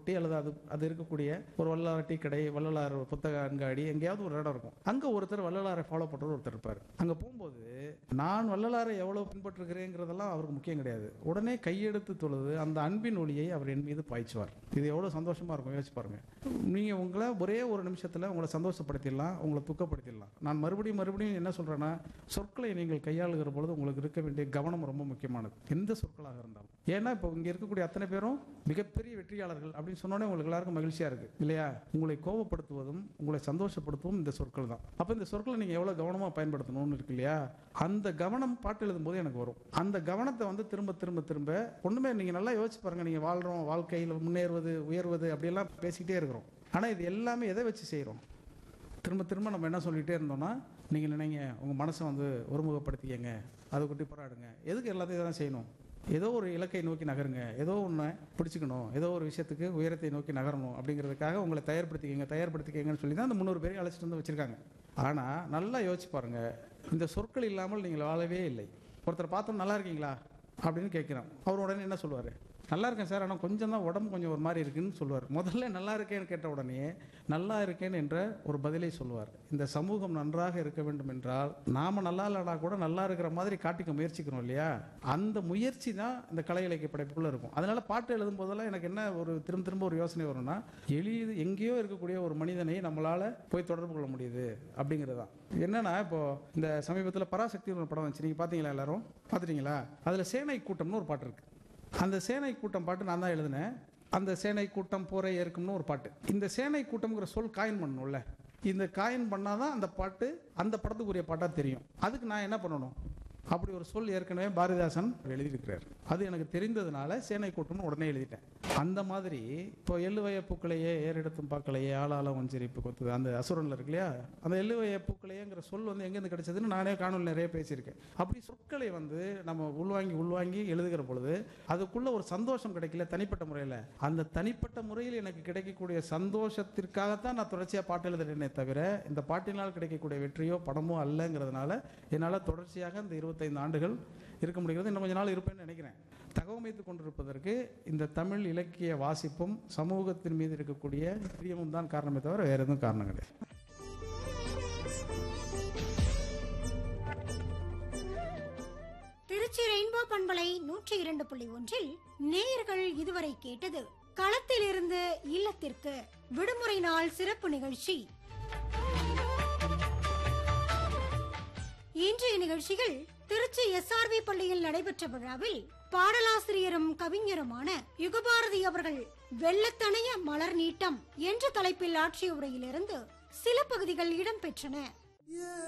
ஒட்டி அல்லது அது அது இருக்கக்கூடிய ஒரு வள்ளலார் டீ கடை வள்ளலார் புத்தக அங்காடி எங்கேயாவது ஒரு இடம் இருக்கும் அங்க ஒருத்தர் வள்ளலாரை ஃபாலோ பண்றது ஒருத்தர் இருப்பார் அங்க போகும்போது நான் வள்ளலாரை எவ்வளவு பின்பற்றுகிறேங்கிறதெல்லாம் அவருக்கு முக்கியம் கிடையாது உடனே கையெடுத்து தொழுது அந்த அன்பின் ஒளியை அவர் என் மீது பாய்ச்சுவார் இது எவ்வளவு சந்தோஷமா இருக்கும் யோசிச்சு பாருங்க நீங்க உங்களை ஒரே ஒரு நிமிஷத்துல உங்களை சந்தோஷப்படுத்திடலாம் உங்களை துக்கப்படுத்திடலாம் நான் மறுபடியும் மறுபடியும் என்ன சொல்றேன்னா சொற்களை நீங்கள் கையாளுகிற பொழுது உங்களுக்கு இருக்க வேண்டிய கவனம் ரொம்ப முக்கியமானது எந்த சொற்களாக இருந்தாலும் ஏன்னா இப்போ இங்க இருக்கக்கூடிய அத்தனை பேரும் மிகப்பெரிய வெற்றியாளர்கள் அப்படின்னு சொன்னோடனே உங்களுக்கு எல்லாருக்கும் மகிழ்ச்சியா இருக்கு இல்லையா உங்களை கோபப்படுத்துவதும் உங்களை சந்தோஷப்படுத்துவதும் இந்த சொற்கள் தான் அப்ப இந்த சொற்களை நீங்க எவ்வளவு கவனமா பயன்படுத்தணும்னு இருக்கு இல்லையா அந்த கவனம் பாட்டு எழுதும் போது எனக்கு வரும் அந்த கவனத்தை வந்து திரும்ப திரும்ப திரும்ப ஒண்ணுமே நீங்க நல்லா யோசிச்சு பாருங்க நீங்க வாழ்றோம் வாழ்க்கையில் முன்னேறுவது உயர்வது அப்படியெல்லாம் பேசிக்கிட்டே இருக்கிறோம் ஆனா இது எல்லாமே எதை வச்சு செய்றோம் திரும்ப திரும்ப நம்ம என்ன சொல்லிகிட்டே இருந்தோம்னா நீங்கள் நினைங்க உங்கள் மனசை வந்து ஒருமுகப்படுத்திக்கங்க அதை குட்டி போராடுங்க எதுக்கு எல்லாத்தையும் தான் செய்யணும் ஏதோ ஒரு இலக்கை நோக்கி நகருங்க ஏதோ ஒன்று பிடிச்சிக்கணும் ஏதோ ஒரு விஷயத்துக்கு உயரத்தை நோக்கி நகரணும் அப்படிங்கிறதுக்காக உங்களை தயார்படுத்திக்கங்க தயார்படுத்திக்கங்கன்னு சொல்லி தான் அந்த முந்நூறு பேரையும் அழைச்சிட்டு வந்து வச்சுருக்காங்க ஆனால் நல்லா யோசிச்சு பாருங்க இந்த சொற்கள் இல்லாமல் நீங்கள் வாழவே இல்லை ஒருத்தர் பார்த்தோம் நல்லா இருக்கீங்களா அப்படின்னு கேட்குறோம் அவர் உடனே என்ன சொல்லுவார் நல்லா இருக்கேன் சார் ஆனால் கொஞ்சம் தான் உடம்பு கொஞ்சம் ஒரு மாதிரி இருக்குன்னு சொல்லுவார் முதல்ல நல்லா இருக்கேன்னு கேட்ட உடனே நல்லா இருக்கேன் என்ற ஒரு பதிலை சொல்லுவார் இந்த சமூகம் நன்றாக இருக்க வேண்டும் என்றால் நாம நல்லா இல்லைனா கூட நல்லா இருக்கிற மாதிரி காட்டிக்க முயற்சிக்கிறோம் இல்லையா அந்த முயற்சி தான் இந்த கலை இலக்கிய படைப்புக்குள்ள இருக்கும் அதனால பாட்டு எழுதும் போதெல்லாம் எனக்கு என்ன ஒரு திரும்ப திரும்ப ஒரு யோசனை வரும்னா எளிது எங்கேயோ இருக்கக்கூடிய ஒரு மனிதனை நம்மளால போய் தொடர்பு கொள்ள முடியுது அப்படிங்கிறது தான் என்னன்னா இப்போ இந்த சமீபத்தில் பராசக்தி ஒரு படம் வந்துச்சு நீங்க பாத்தீங்களா எல்லாரும் பார்த்துட்டீங்களா அதுல சேனை கூட்டம்னு ஒரு பாட்டு இருக்கு அந்த சேனை கூட்டம் பாட்டு நான் தான் எழுதினேன் அந்த சேனை கூட்டம் போரை ஏற்கும்னு ஒரு பாட்டு இந்த சேனை கூட்டம்ங்கிற சொல் காயின் பண்ணணும்ல இந்த காயின் பண்ணாதான் அந்த பாட்டு அந்த படத்துக்குரிய பாட்டா தெரியும் அதுக்கு நான் என்ன பண்ணணும் அப்படி ஒரு சொல் ஏற்கனவே பாரதிதாசன் எழுதியிருக்கிறார் அது எனக்கு தெரிந்ததுனால சேனை கூட்டம்னு உடனே எழுதிட்டேன் அந்த மாதிரி இப்போ எள்ளுவய பூக்களையே ஏறெடுத்தும் பார்க்கலையே ஆளாலம் வஞ்சிரிப்பு கொத்துது அந்த அசுரன்ல இருக்கு இல்லையா அந்த எள்ளுவய பூக்களையேங்கிற சொல் வந்து எங்கேருந்து கிடைச்சதுன்னு நானே காணொலி நிறைய பேசியிருக்கேன் அப்படி சொற்களை வந்து நம்ம உள்வாங்கி உள்வாங்கி எழுதுகிற பொழுது அதுக்குள்ள ஒரு சந்தோஷம் கிடைக்கல தனிப்பட்ட முறையில் அந்த தனிப்பட்ட முறையில் எனக்கு கிடைக்கக்கூடிய சந்தோஷத்திற்காகத்தான் நான் தொடர்ச்சியாக பாட்டு எழுதுறேனே தவிர இந்த பாட்டினால் கிடைக்கக்கூடிய வெற்றியோ படமோ அல்லங்கிறதுனால என்னால் தொடர்ச்சியாக இந்த இருபத்தைந்து ஆண்டுகள் இருக்க முடிகிறது இன்னும் கொஞ்ச நாள் இருப்பேன்னு நினைக்கிறேன் தகவமைத்துக் கொண்டிருப்பதற்கு இந்த தமிழ் இலக்கிய வாசிப்பும் சமூகத்தின் மீது இருக்கக்கூடிய பிரியமும் தான் காரணமே தவிர வேற எதுவும் காரணம் கிடையாது திருச்சி ரெயின்போ பண்பலை நூற்றி இரண்டு புள்ளி ஒன்றில் நேயர்கள் இதுவரை கேட்டது களத்திலிருந்து இல்லத்திற்கு விடுமுறை நாள் சிறப்பு நிகழ்ச்சி இன்றைய நிகழ்ச்சிகள் திருச்சி எஸ்ஆர்வி பள்ளியில் நடைபெற்ற விழாவில் பாடலாசிரியரும் கவிஞருமான யுகபாரதி அவர்கள் வெள்ளத்தணைய மலர் நீட்டம் என்ற தலைப்பில் ஆற்றிய உரையிலிருந்து சில பகுதிகள் இடம்பெற்றன